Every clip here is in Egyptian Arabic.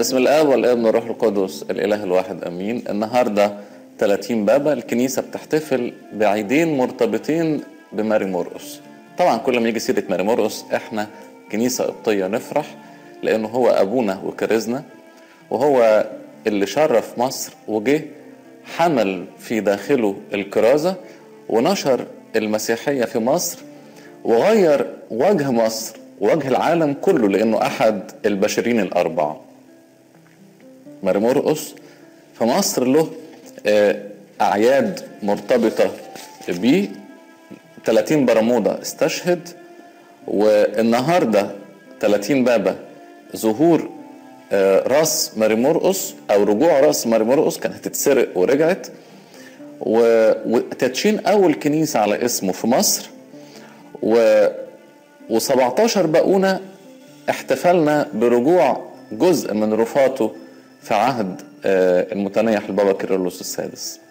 باسم الاب والابن والروح القدس الاله الواحد امين النهارده 30 بابا الكنيسه بتحتفل بعيدين مرتبطين بماري مرقس طبعا كل ما يجي سيره ماري مرقس احنا كنيسه قبطيه نفرح لانه هو ابونا وكرزنا وهو اللي شرف مصر وجه حمل في داخله الكرازه ونشر المسيحيه في مصر وغير وجه مصر ووجه العالم كله لانه احد البشرين الاربعه ماري مرقس في مصر له اعياد مرتبطه بيه 30 برمودا استشهد والنهارده 30 بابا ظهور راس ماري مرقس او رجوع راس ماري مرقس كانت هتتسرق ورجعت وتدشين اول كنيسه على اسمه في مصر و و17 بقونا احتفلنا برجوع جزء من رفاته في عهد المتنيح البابا كيرلس السادس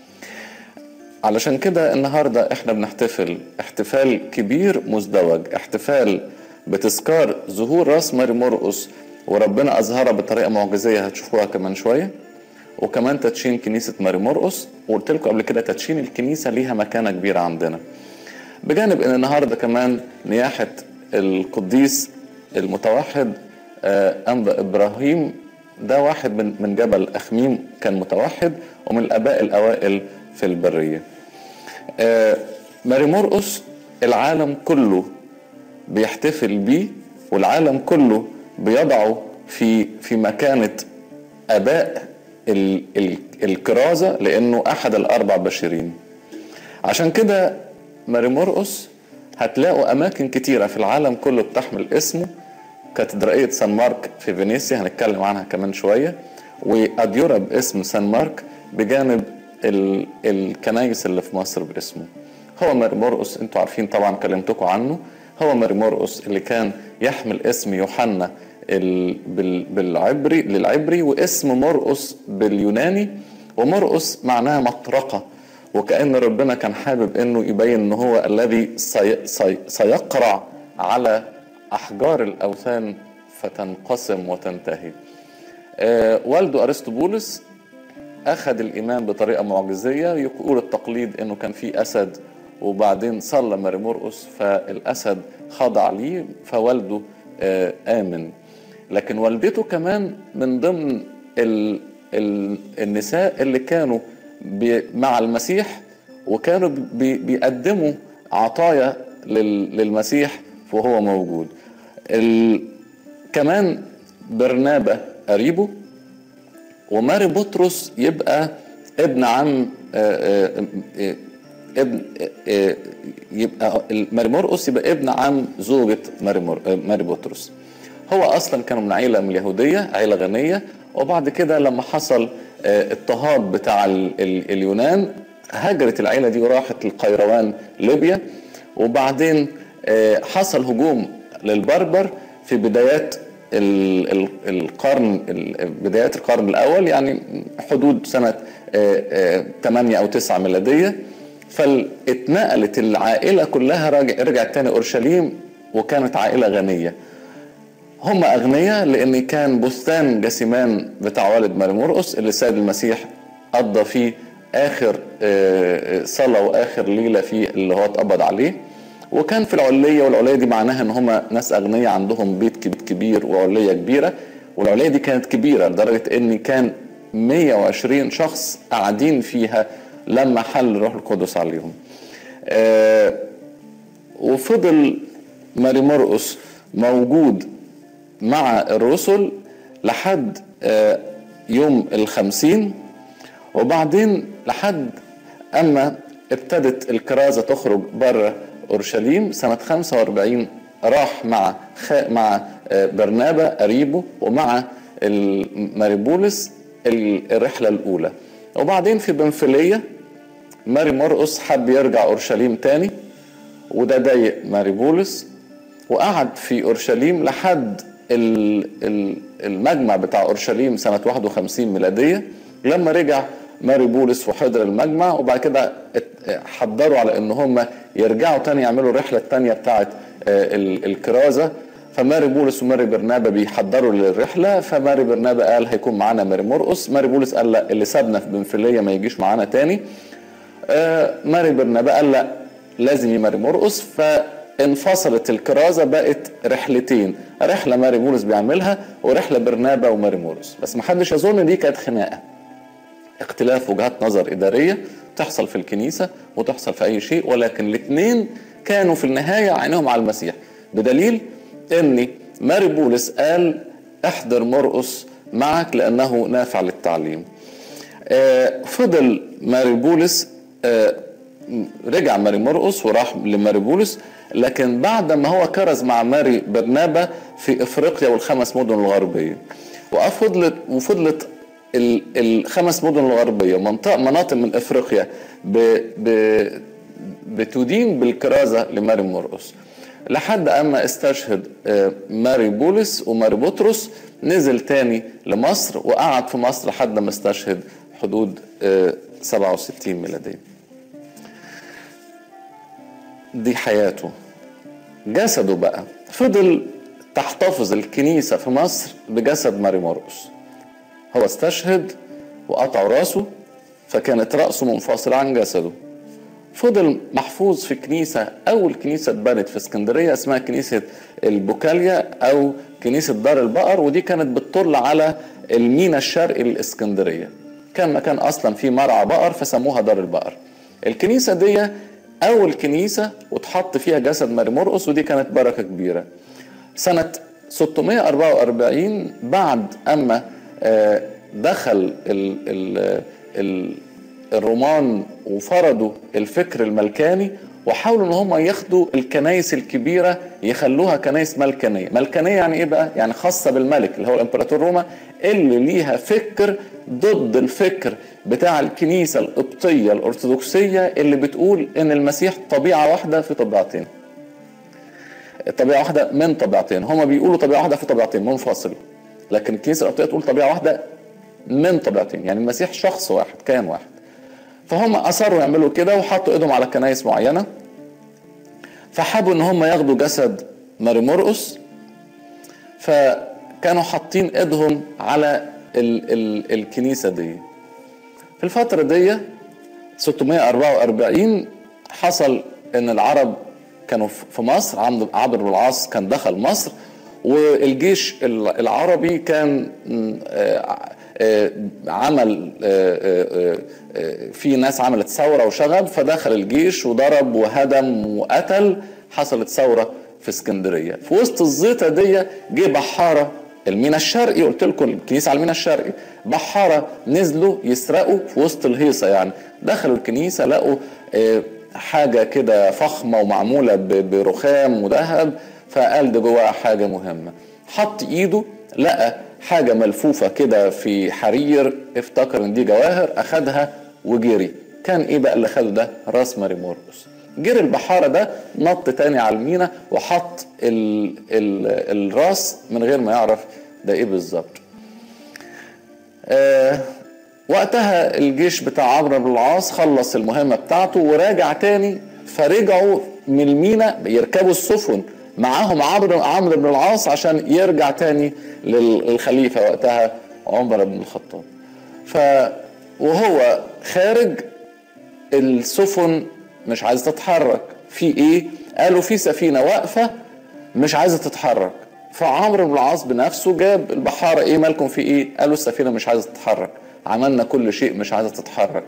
علشان كده النهاردة احنا بنحتفل احتفال كبير مزدوج احتفال بتذكار ظهور راس ماري مرقس وربنا أظهرها بطريقة معجزية هتشوفوها كمان شوية وكمان تدشين كنيسة ماري مرقس وقلت لكم قبل كده تدشين الكنيسة ليها مكانة كبيرة عندنا بجانب ان النهارده كمان نياحه القديس المتوحد انبا ابراهيم ده واحد من من جبل اخميم كان متوحد ومن الاباء الاوائل في البريه. ماري مرقس العالم كله بيحتفل بيه والعالم كله بيضعه في في مكانه اباء ال ال الكرازه لانه احد الاربع بشرين. عشان كده ماري مرقس هتلاقوا أماكن كتيرة في العالم كله بتحمل اسمه كاتدرائية سان مارك في فينيسيا هنتكلم عنها كمان شوية وأديورا باسم سان مارك بجانب ال... الكنايس اللي في مصر باسمه هو ماري مرقس انتوا عارفين طبعا كلمتكم عنه هو ماري مرقس اللي كان يحمل اسم يوحنا ال... بال... بالعبري للعبري واسم مرقس باليوناني ومرقس معناها مطرقه وكأن ربنا كان حابب انه يبين ان هو الذي سي سي سيقرع على احجار الاوثان فتنقسم وتنتهي. آه والده ارسطبولس اخذ الايمان بطريقه معجزيه يقول التقليد انه كان في اسد وبعدين صلى ماري مرقس فالاسد خضع ليه فوالده آه امن. لكن والدته كمان من ضمن ال ال النساء اللي كانوا مع المسيح وكانوا بي بيقدموا عطايا للمسيح وهو موجود كمان برنابا قريبه وماري بطرس يبقى ابن عم ابن يبقى ماري مرقس يبقى ابن عم زوجة ماري, ماري بطرس هو اصلا كانوا من عيله من اليهوديه عيله غنيه وبعد كده لما حصل اضطهاد بتاع اليونان هجرت العيله دي وراحت القيروان ليبيا وبعدين حصل هجوم للبربر في بدايات القرن بدايات القرن الاول يعني حدود سنه 8 او 9 ميلاديه فاتنقلت العائله كلها رجعت تاني اورشليم وكانت عائله غنيه هم أغنياء لأن كان بستان جسيمان بتاع والد ماري مرقس اللي سيد المسيح قضى فيه آخر صلاة وآخر ليلة فيه اللي هو اتقبض عليه وكان في العلية والعلية دي معناها إن هم ناس أغنياء عندهم بيت كبير وعلية كبيرة والعلية دي كانت كبيرة لدرجة إن كان 120 شخص قاعدين فيها لما حل الروح القدس عليهم وفضل ماري مرقس موجود مع الرسل لحد يوم الخمسين وبعدين لحد أما ابتدت الكرازة تخرج بره أورشليم سنة 45 راح مع مع برنابا قريبه ومع ماريبولس الرحلة الأولى وبعدين في بنفلية ماري مرقس حب يرجع أورشليم تاني وده ضايق ماريبولس وقعد في أورشليم لحد المجمع بتاع اورشليم سنه 51 ميلاديه لما رجع ماري بولس وحضر المجمع وبعد كده حضروا على ان هم يرجعوا تاني يعملوا الرحله التانيه بتاعه الكرازه فماري بولس وماري برنابا بيحضروا للرحله فماري برنابا قال هيكون معانا ماري مرقس ماري بولس قال لا اللي سابنا في بنفليه ما يجيش معانا تاني آه ماري برنابا قال لا لازم يماري مرقس فانفصلت الكرازه بقت رحلتين رحله ماري بولس بيعملها ورحله برنابا وماري مرقس بس ما حدش يظن دي كانت خناقه اختلاف وجهات نظر اداريه تحصل في الكنيسه وتحصل في اي شيء ولكن الاثنين كانوا في النهايه عينهم على المسيح بدليل ان ماري بولس قال احضر مرقس معك لانه نافع للتعليم آه فضل ماري بولس آه رجع ماري مرقس وراح لماري بولس لكن بعد ما هو كرز مع ماري برنابا في افريقيا والخمس مدن الغربيه وفضلت وفضلت الخمس مدن الغربيه منطقه مناطق من افريقيا ب ب بتدين بالكرازه لماري مرقس لحد اما استشهد ماري بولس وماري بطرس نزل تاني لمصر وقعد في مصر لحد ما استشهد حدود 67 ميلادية دي حياته جسده بقى فضل تحتفظ الكنيسة في مصر بجسد ماري مرقس هو استشهد وقطعوا راسه فكانت رأسه منفصلة عن جسده فضل محفوظ في كنيسة أول كنيسة اتبنت في اسكندرية اسمها كنيسة البوكاليا أو كنيسة دار البقر ودي كانت بتطل على المينا الشرقي للإسكندرية كان مكان أصلا فيه مرعى بقر فسموها دار البقر الكنيسة دي أول كنيسة وتحط فيها جسد ماري مرقس ودي كانت بركة كبيرة سنة 644 بعد أما دخل ال ال ال الرومان وفرضوا الفكر الملكاني وحاولوا ان هم ياخدوا الكنايس الكبيره يخلوها كنايس ملكانيه، ملكانيه يعني ايه بقى؟ يعني خاصه بالملك اللي هو الامبراطور روما اللي ليها فكر ضد الفكر بتاع الكنيسه القبطيه الارثوذكسيه اللي بتقول ان المسيح طبيعه واحده في طبيعتين. طبيعه واحده من طبيعتين، هم بيقولوا طبيعه واحده في طبيعتين منفصل. لكن الكنيسه القبطيه تقول طبيعه واحده من طبيعتين، يعني المسيح شخص واحد، كيان واحد. فهم اصروا يعملوا كده وحطوا ايدهم على كنايس معينه فحبوا ان هم ياخدوا جسد ماري مرقس فكانوا حاطين ايدهم على ال ال الكنيسه دي في الفتره دي 644 حصل ان العرب كانوا في مصر عمرو بن العاص كان دخل مصر والجيش العربي كان عمل في ناس عملت ثوره وشغب فدخل الجيش وضرب وهدم وقتل حصلت ثوره في اسكندريه في وسط الزيطه دي جه بحاره المينا الشرقي قلت لكم الكنيسه على المينا الشرقي بحاره نزلوا يسرقوا في وسط الهيصه يعني دخلوا الكنيسه لقوا حاجه كده فخمه ومعموله برخام وذهب فقال ده جواها حاجه مهمه حط ايده لقى حاجه ملفوفه كده في حرير افتكر ان دي جواهر اخدها وجري كان ايه بقى اللي خده ده راس ماري مورقس جري البحاره ده نط تاني على المينا وحط ال ال الراس من غير ما يعرف ده ايه بالظبط آه وقتها الجيش بتاع عمرو بن العاص خلص المهمه بتاعته وراجع تاني فرجعوا من المينا يركبوا السفن معاهم عمرو عمرو بن العاص عشان يرجع تاني للخليفه وقتها عمر بن الخطاب. ف وهو خارج السفن مش عايزه تتحرك في ايه؟ قالوا في سفينه واقفه مش عايزه تتحرك فعمرو بن العاص بنفسه جاب البحاره ايه مالكم في ايه؟ قالوا السفينه مش عايزه تتحرك عملنا كل شيء مش عايزه تتحرك.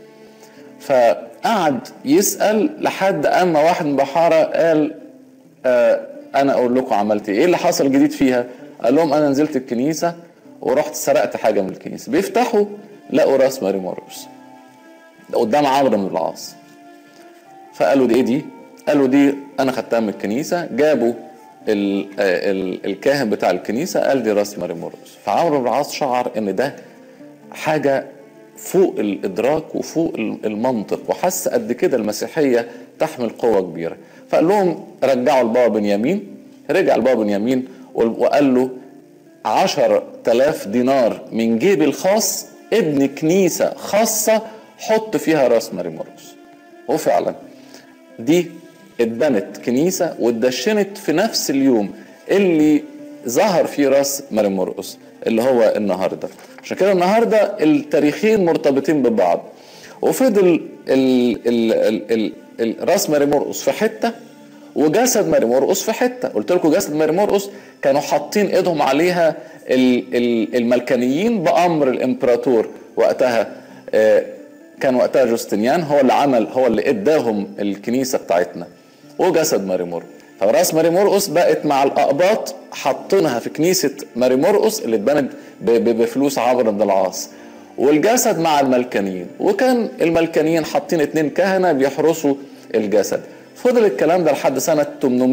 فقعد يسال لحد اما واحد من البحاره قال آه انا اقول لكم عملت ايه اللي حصل جديد فيها قال لهم انا نزلت الكنيسه ورحت سرقت حاجه من الكنيسه بيفتحوا لقوا راس ماري مورقس قدام عمرو بن العاص فقالوا دي ايه دي قالوا دي انا خدتها من الكنيسه جابوا ال ال الكاهن بتاع الكنيسه قال دي راس ماري مورقس فعمرو بن العاص شعر ان ده حاجه فوق الادراك وفوق المنطق وحس قد كده المسيحيه تحمل قوه كبيره فقال لهم رجعوا البابا بنيامين رجع البابا بنيامين وقال له عشر تلاف دينار من جيبي الخاص ابن كنيسة خاصة حط فيها راس ماري مرقس وفعلا دي اتبنت كنيسة واتدشنت في نفس اليوم اللي ظهر فيه راس ماري مرقس اللي هو النهارده عشان كده النهارده التاريخين مرتبطين ببعض وفضل ال ال ال ال ال راس ماري مرقس في حته وجسد ماري مرقس في حته قلت لكم جسد ماري مرقس كانوا حاطين ايدهم عليها ال ال الملكانيين بامر الامبراطور وقتها آه، كان وقتها جوستنيان هو اللي عمل هو اللي اداهم الكنيسه بتاعتنا وجسد ماري مرقس فراس ماري مرقس بقت مع الاقباط حاطينها في كنيسه ماري مرقس اللي اتبنت ب- ب- بفلوس عمرو بن العاص والجسد مع الملكانيين وكان الملكانيين حاطين اتنين كهنه بيحرسوا الجسد فضل الكلام ده لحد سنه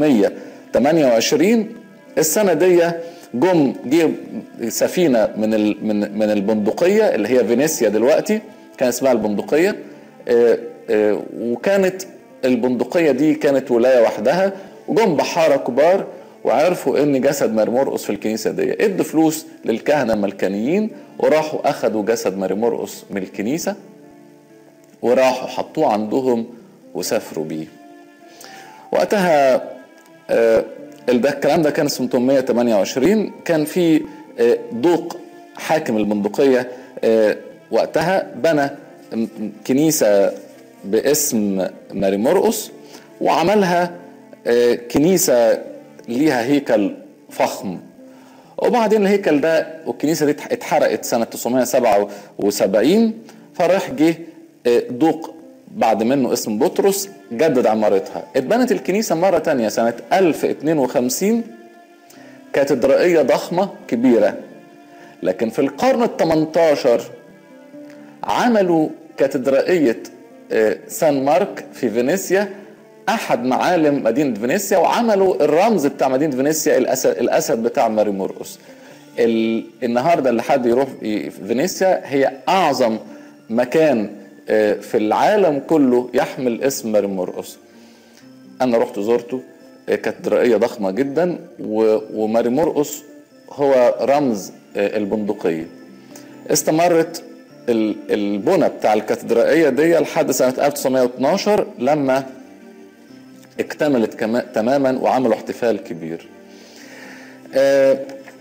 828 السنه دي جم جه سفينه من ال- من من البندقيه اللي هي فينيسيا دلوقتي كان اسمها البندقيه آه، آه، وكانت البندقيه دي كانت ولايه وحدها وجم بحاره كبار وعرفوا ان جسد ماري مرقس في الكنيسه دي ادوا فلوس للكهنه الملكانيين وراحوا اخذوا جسد ماري مرقس من الكنيسه وراحوا حطوه عندهم وسافروا بيه وقتها آه، ده الكلام ده كان اسمه 828 كان في آه، دوق حاكم البندقية آه، وقتها بنى م- م- كنيسة باسم ماري مرقس وعملها آه، كنيسة ليها هيكل فخم وبعدين الهيكل ده والكنيسه دي اتحرقت سنه 977 فراح جه آه، دوق بعد منه اسم بطرس جدد عمارتها اتبنت الكنيسه مره تانية سنه 1052 كاتدرائيه ضخمه كبيره لكن في القرن ال 18 عملوا كاتدرائيه آه، سان مارك في فينيسيا احد معالم مدينه فينيسيا وعملوا الرمز بتاع مدينه فينيسيا الاسد, الأسد بتاع ماري مرقس ال... النهارده اللي حد يروح ي- في فينيسيا هي اعظم مكان آه، في العالم كله يحمل اسم ماري مرقس انا رحت زرته آه، كاتدرائيه ضخمه جدا و... وماري مرقس هو رمز آه، البندقيه استمرت ال- البنى بتاع الكاتدرائيه دي لحد سنه 1912 لما اكتملت كما تماما وعملوا احتفال كبير آه،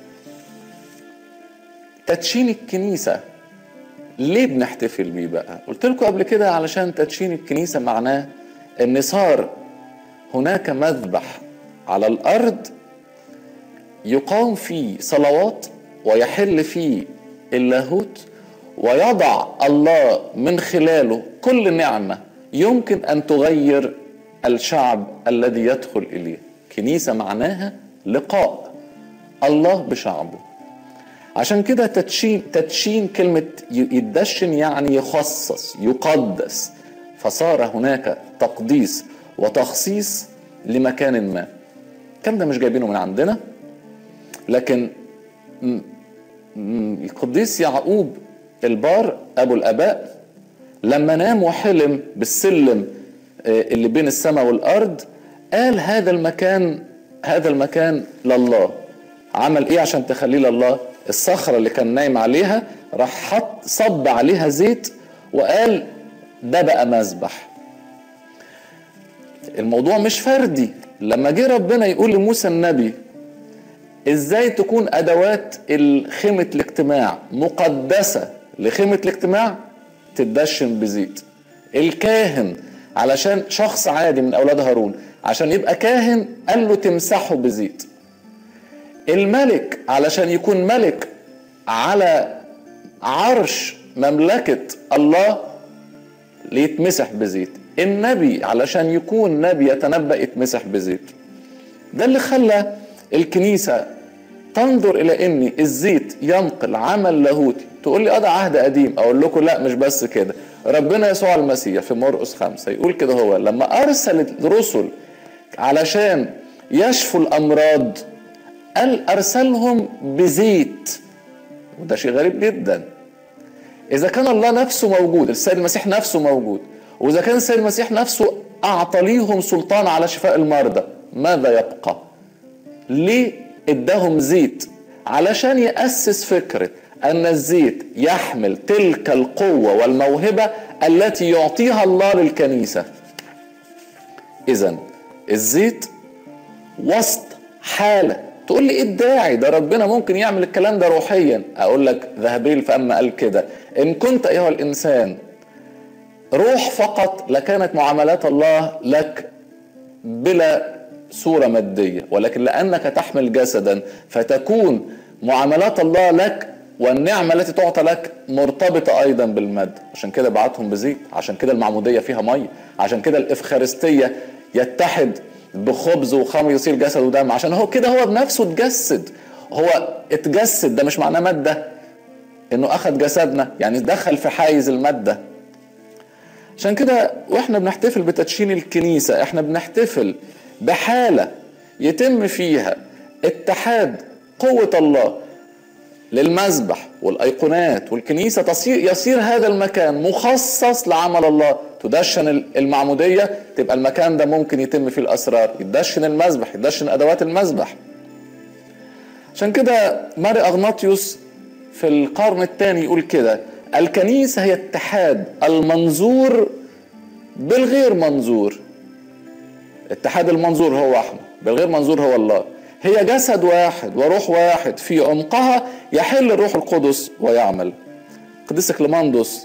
تدشين الكنيسة ليه بنحتفل بيه بقى قلت لكم قبل كده علشان تدشين الكنيسة معناه ان صار هناك مذبح على الارض يقام فيه صلوات ويحل فيه اللاهوت ويضع الله من خلاله كل نعمه يمكن ان تغير الشعب الذي يدخل اليه كنيسه معناها لقاء الله بشعبه عشان كده تدشين تدشين كلمة يدشن يعني يخصص يقدس فصار هناك تقديس وتخصيص لمكان ما الكلام ده مش جايبينه من عندنا لكن م- م- القديس يعقوب البار ابو الاباء لما نام وحلم بالسلم آه، اللي بين السماء والارض قال هذا المكان هذا المكان لله عمل ايه عشان تخليه لله الصخرة اللي كان نايم عليها راح حط صب عليها زيت وقال ده بقى مذبح الموضوع مش فردي لما جه ربنا يقول لموسى النبي ازاي تكون ادوات خيمة الاجتماع مقدسة لخيمة الاجتماع تدشن بزيت الكاهن علشان شخص عادي من اولاد هارون عشان يبقى كاهن قال له تمسحه بزيت الملك علشان يكون ملك على عرش مملكة الله ليتمسح بزيت النبي علشان يكون نبي يتنبأ يتمسح بزيت ده اللي خلى الكنيسة تنظر إلى أن الزيت ينقل عمل لاهوتي تقول لي اه ده عهد قديم أقول لكم لا مش بس كده ربنا يسوع المسيح في مرقس خمسة يقول كده هو لما أرسل الرسل علشان يشفوا الأمراض قال أرسلهم بزيت وده شيء غريب جدا إذا كان الله نفسه موجود السيد المسيح نفسه موجود وإذا كان السيد المسيح نفسه أعطى ليهم سلطان على شفاء المرضى ماذا يبقى ليه اداهم زيت علشان يأسس فكرة أن الزيت يحمل تلك القوة والموهبة التي يعطيها الله للكنيسة إذا الزيت وسط حالة تقول لي ايه الداعي ده ربنا ممكن يعمل الكلام ده روحيا اقول لك ذهبيل فاما قال كده ان كنت ايها الانسان روح فقط لكانت معاملات الله لك بلا صورة مادية ولكن لأنك تحمل جسدا فتكون معاملات الله لك والنعمة التي تعطى لك مرتبطة أيضا بالمد عشان كده بعتهم بزيت عشان كده المعمودية فيها مية عشان كده الإفخارستية يتحد بخبز وخمر يصير جسد ودم عشان هو كده هو بنفسه اتجسد هو اتجسد ده مش معناه مادة انه اخذ جسدنا يعني دخل في حيز المادة عشان كده واحنا بنحتفل بتدشين الكنيسة احنا بنحتفل بحالة يتم فيها اتحاد قوة الله للمذبح والايقونات والكنيسه تصير يصير هذا المكان مخصص لعمل الله تدشن المعموديه تبقى المكان ده ممكن يتم فيه الاسرار يدشن المذبح يدشن ادوات المذبح عشان كده ماري اغناطيوس في القرن الثاني يقول كده الكنيسه هي اتحاد المنظور بالغير منظور اتحاد المنظور هو احنا بالغير منظور هو الله هي جسد واحد وروح واحد في عمقها يحل الروح القدس ويعمل قديس كليماندوس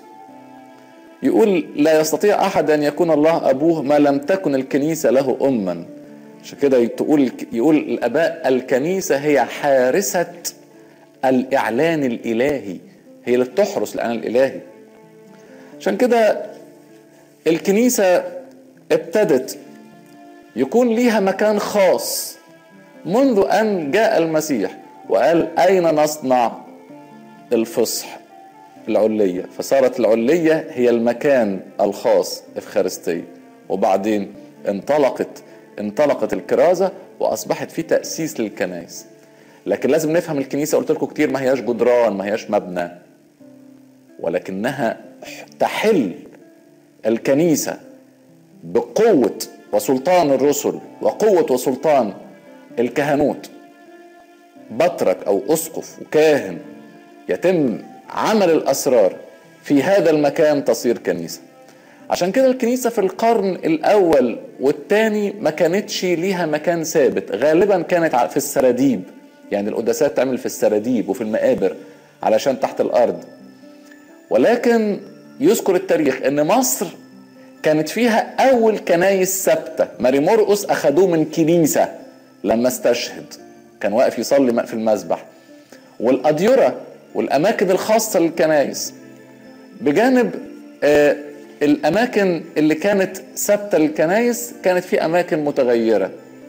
يقول لا يستطيع احد ان يكون الله ابوه ما لم تكن الكنيسه له اما عشان كده تقول يقول الاباء الكنيسه هي حارسه الاعلان الالهي هي اللي بتحرس الاعلان الالهي عشان كده الكنيسه ابتدت يكون ليها مكان خاص منذ أن جاء المسيح وقال أين نصنع الفصح العلية فصارت العلية هي المكان الخاص إفخارستية وبعدين انطلقت انطلقت الكرازة وأصبحت في تأسيس للكنائس لكن لازم نفهم الكنيسة قلت لكم كتير ما هياش جدران ما هياش مبنى ولكنها تحل الكنيسة بقوة وسلطان الرسل وقوة وسلطان الكهنوت بطرك او اسقف وكاهن يتم عمل الاسرار في هذا المكان تصير كنيسه عشان كده الكنيسه في القرن الاول والثاني ما كانتش ليها مكان ثابت غالبا كانت في السراديب يعني القداسات تعمل في السراديب وفي المقابر علشان تحت الارض ولكن يذكر التاريخ ان مصر كانت فيها اول كنايس ثابته ماري مرقس اخدوه من كنيسه لما استشهد كان واقف يصلي في المسبح والأديرة والأماكن الخاصة للكنائس بجانب آه الأماكن اللي كانت ثابتة للكنائس كانت في أماكن متغيرة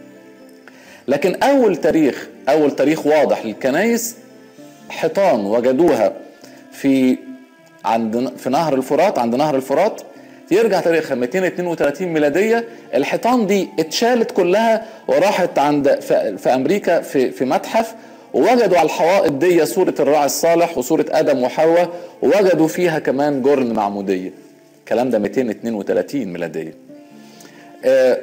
لكن أول تاريخ أول تاريخ واضح للكنائس حيطان وجدوها في عند في نهر الفرات عند نهر الفرات يرجع تاريخ 232 ميلادية الحيطان دي اتشالت كلها وراحت عند في, في أمريكا في, في متحف ووجدوا على الحوائط دي صورة الراعي الصالح وصورة آدم وحواء ووجدوا فيها كمان جرن معمودية الكلام ده 232 ميلادية آه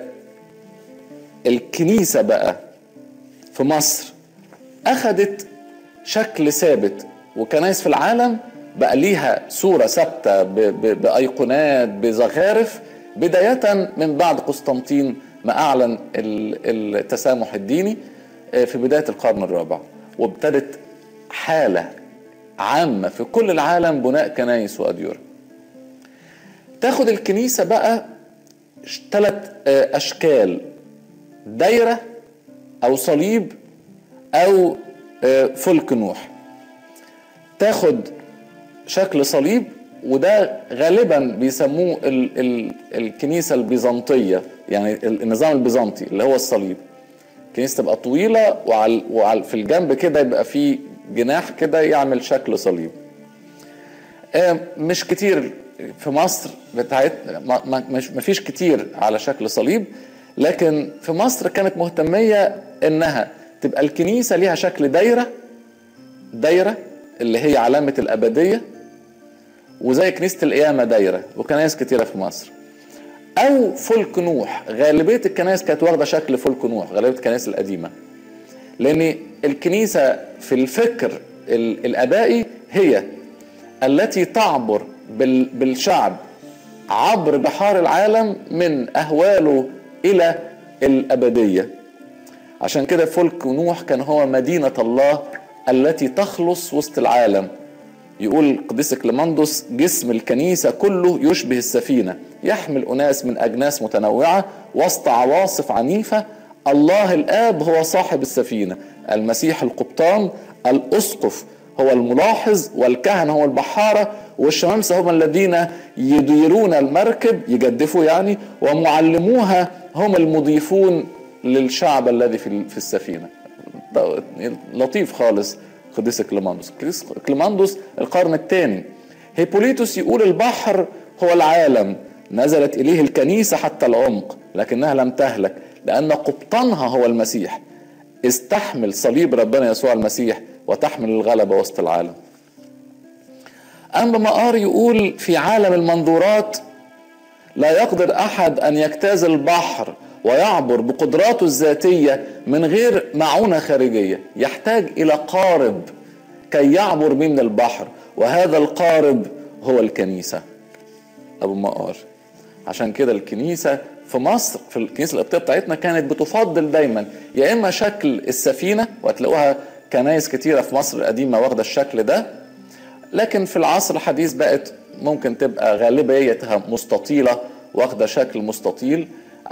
الكنيسة بقى في مصر أخذت شكل ثابت وكنائس في العالم بقى ليها صورة ثابتة بأيقونات بزخارف بداية من بعد قسطنطين ما أعلن التسامح الديني في بداية القرن الرابع وابتدت حالة عامة في كل العالم بناء كنايس وأديرة تاخد الكنيسة بقى ثلاث أشكال دايرة أو صليب أو فلك نوح تاخد شكل صليب وده غالبا بيسموه ال ال الكنيسة البيزنطية يعني النظام البيزنطي اللي هو الصليب الكنيسة تبقى طويلة وعلى, وعلى في الجنب كده يبقى في جناح كده يعمل شكل صليب مش كتير في مصر بتاعت مش مفيش كتير على شكل صليب لكن في مصر كانت مهتمية انها تبقى الكنيسة ليها شكل دايرة دايرة اللي هي علامة الأبدية وزي كنيسة القيامة دايرة وكنائس كتيرة في مصر أو فلك نوح غالبية الكنائس كانت واخدة شكل فلك نوح غالبية الكنائس القديمة لأن الكنيسة في الفكر الآبائي هي التي تعبر بالشعب عبر بحار العالم من أهواله إلى الأبدية عشان كده فلك نوح كان هو مدينة الله التي تخلص وسط العالم يقول قديس كليماندوس جسم الكنيسة كله يشبه السفينة يحمل أناس من أجناس متنوعة وسط عواصف عنيفة الله الآب هو صاحب السفينة المسيح القبطان الأسقف هو الملاحظ والكهنة هو البحارة والشمامسة هم الذين يديرون المركب يجدفوا يعني ومعلموها هم المضيفون للشعب الذي في السفينة لطيف خالص قديس كليماندوس كليماندوس القرن الثاني هيبوليتوس يقول البحر هو العالم نزلت إليه الكنيسة حتى العمق لكنها لم تهلك لأن قبطانها هو المسيح استحمل صليب ربنا يسوع المسيح وتحمل الغلبة وسط العالم أما مقار يقول في عالم المنظورات لا يقدر أحد أن يجتاز البحر ويعبر بقدراته الذاتية من غير معونة خارجية يحتاج إلى قارب كي يعبر من البحر وهذا القارب هو الكنيسة أبو مقار عشان كده الكنيسة في مصر في الكنيسة القبطية بتاعتنا كانت بتفضل دايما يا إما شكل السفينة وهتلاقوها كنايس كتيرة في مصر القديمة واخدة الشكل ده لكن في العصر الحديث بقت ممكن تبقى غالبيتها مستطيلة واخدة شكل مستطيل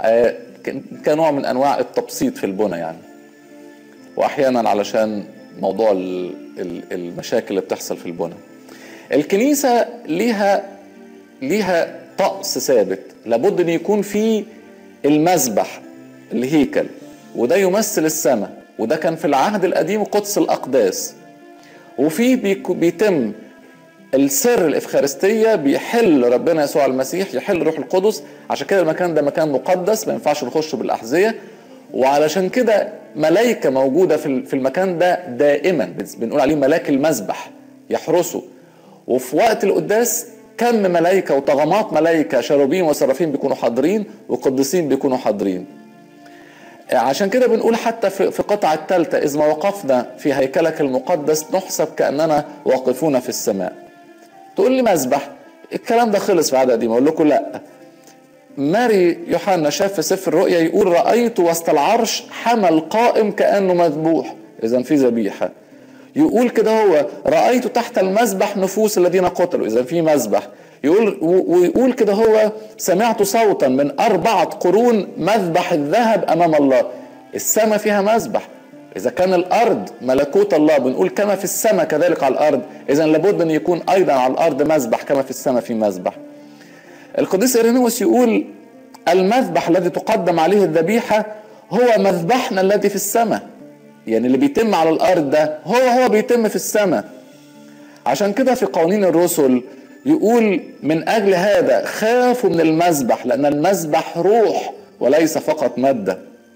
كنوع من انواع التبسيط في البنى يعني واحيانا علشان موضوع المشاكل اللي بتحصل في البنى الكنيسه ليها ليها طقس ثابت لابد ان يكون في المذبح الهيكل وده يمثل السماء وده كان في العهد القديم قدس الاقداس وفي بيتم السر الافخارستيه بيحل ربنا يسوع المسيح يحل روح القدس عشان كده المكان ده مكان مقدس ما ينفعش نخش بالاحذيه وعلشان كده ملائكه موجوده في في المكان ده دائما بنقول عليه ملاك المذبح يحرسه وفي وقت القداس كم ملائكه وطغمات ملائكه شروبين وسرافين بيكونوا حاضرين وقديسين بيكونوا حاضرين عشان كده بنقول حتى في القطعة الثالثة إذ ما وقفنا في هيكلك المقدس نحسب كأننا واقفون في السماء تقول لي مذبح الكلام ده خلص في عدد قديم اقول لكم لا ماري يوحنا شاف في سفر الرؤيا يقول رأيت وسط العرش حمل قائم كأنه مذبوح إذا في ذبيحة يقول كده هو رأيت تحت المذبح نفوس الذين قتلوا إذا في مذبح يقول ويقول كده هو سمعت صوتا من أربعة قرون مذبح الذهب أمام الله السماء فيها مذبح إذا كان الأرض ملكوت الله بنقول كما في السماء كذلك على الأرض إذا لابد أن يكون أيضا على الأرض مذبح كما في السماء في مذبح القديس إيرينوس يقول المذبح الذي تقدم عليه الذبيحة هو مذبحنا الذي في السماء يعني اللي بيتم على الأرض ده هو هو بيتم في السماء عشان كده في قوانين الرسل يقول من أجل هذا خافوا من المذبح لأن المذبح روح وليس فقط ماده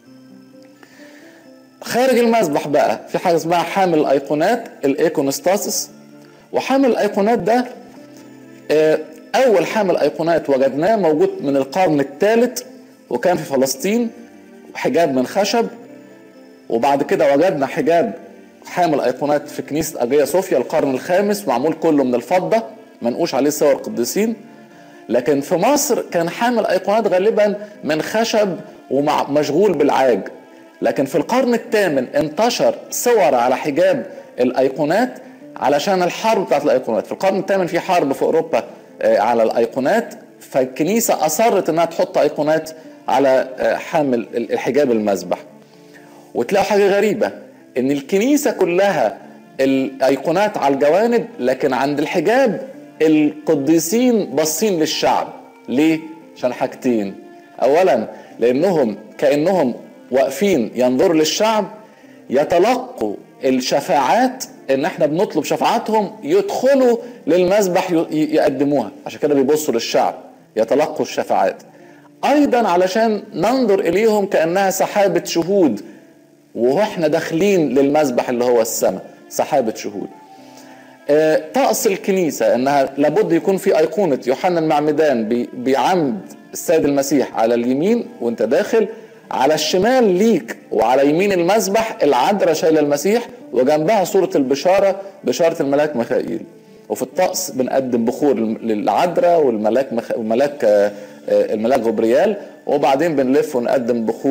خارج المذبح بقى في حاجه اسمها حامل الايقونات الايكونستاسس وحامل الايقونات ده اول حامل ايقونات وجدناه موجود من القرن الثالث وكان في فلسطين حجاب من خشب وبعد كده وجدنا حجاب حامل ايقونات في كنيسه اجيا صوفيا القرن الخامس معمول كله من الفضه منقوش عليه صور قديسين لكن في مصر كان حامل ايقونات غالبا من خشب ومشغول بالعاج لكن في القرن الثامن انتشر صور على حجاب الايقونات علشان الحرب بتاعت الايقونات في القرن الثامن في حرب في اوروبا على الايقونات فالكنيسه اصرت انها تحط ايقونات على حامل الحجاب المذبح وتلاقوا حاجه غريبه ان الكنيسه كلها الايقونات على الجوانب لكن عند الحجاب القديسين باصين للشعب ليه عشان حاجتين اولا لانهم كانهم واقفين ينظروا للشعب يتلقوا الشفاعات ان احنا بنطلب شفاعاتهم يدخلوا للمذبح يقدموها عشان كده بيبصوا للشعب يتلقوا الشفاعات ايضا علشان ننظر اليهم كانها سحابه شهود واحنا داخلين للمذبح اللي هو السماء سحابه شهود طقس الكنيسة انها لابد يكون في ايقونة يوحنا المعمدان بعمد السيد المسيح على اليمين وانت داخل على الشمال ليك وعلى يمين المذبح العذراء شايله المسيح وجنبها صوره البشاره بشاره الملاك ميخائيل وفي الطقس بنقدم بخور للعذراء والملاك مخ... الملاك الملاك غبريال وبعدين بنلف ونقدم بخور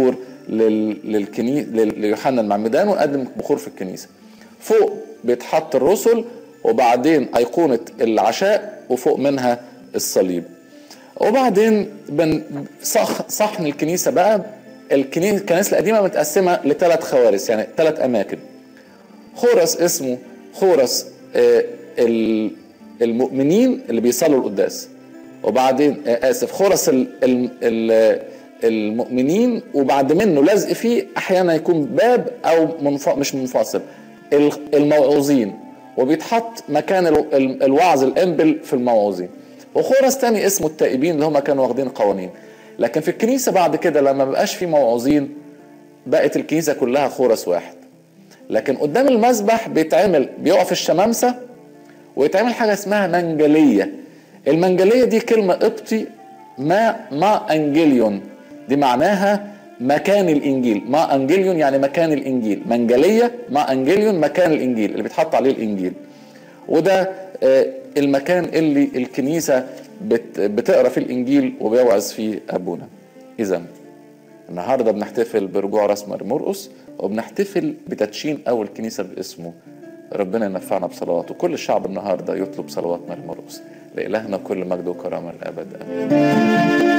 للكني... ليوحنا المعمدان ونقدم بخور في الكنيسه فوق بيتحط الرسل وبعدين ايقونه العشاء وفوق منها الصليب وبعدين بن صح صحن الكنيسه بقى الكنيسه الكنائس القديمه متقسمه لثلاث خوارس يعني ثلاث اماكن خورس اسمه خورس آه، المؤمنين اللي بيصلوا القداس وبعدين آه، اسف خورس المؤمنين وبعد منه لزق فيه احيانا يكون باب او منف... مش منفصل الموعوظين وبيتحط مكان الوعظ الانبل في الموعوظين وخورس تاني اسمه التائبين اللي هم كانوا واخدين قوانين لكن في الكنيسه بعد كده لما مبقاش في موعوظين بقت الكنيسه كلها خورس واحد لكن قدام المسبح بيتعمل بيقف الشمامسه ويتعمل حاجه اسمها منجليه المنجليه دي كلمه قبطي ما ما انجليون دي معناها مكان الانجيل ما انجليون يعني مكان الانجيل منجليه ما انجليون مكان الانجيل اللي بيتحط عليه الانجيل وده آه، المكان اللي الكنيسه بتقرا فيه الانجيل وبيوعظ فيه ابونا اذا النهارده بنحتفل برجوع راس مرقس وبنحتفل بتدشين اول كنيسه باسمه ربنا ينفعنا بصلواته كل الشعب النهارده يطلب صلوات مرقس لإلهنا كل مجد وكرامه الابد امين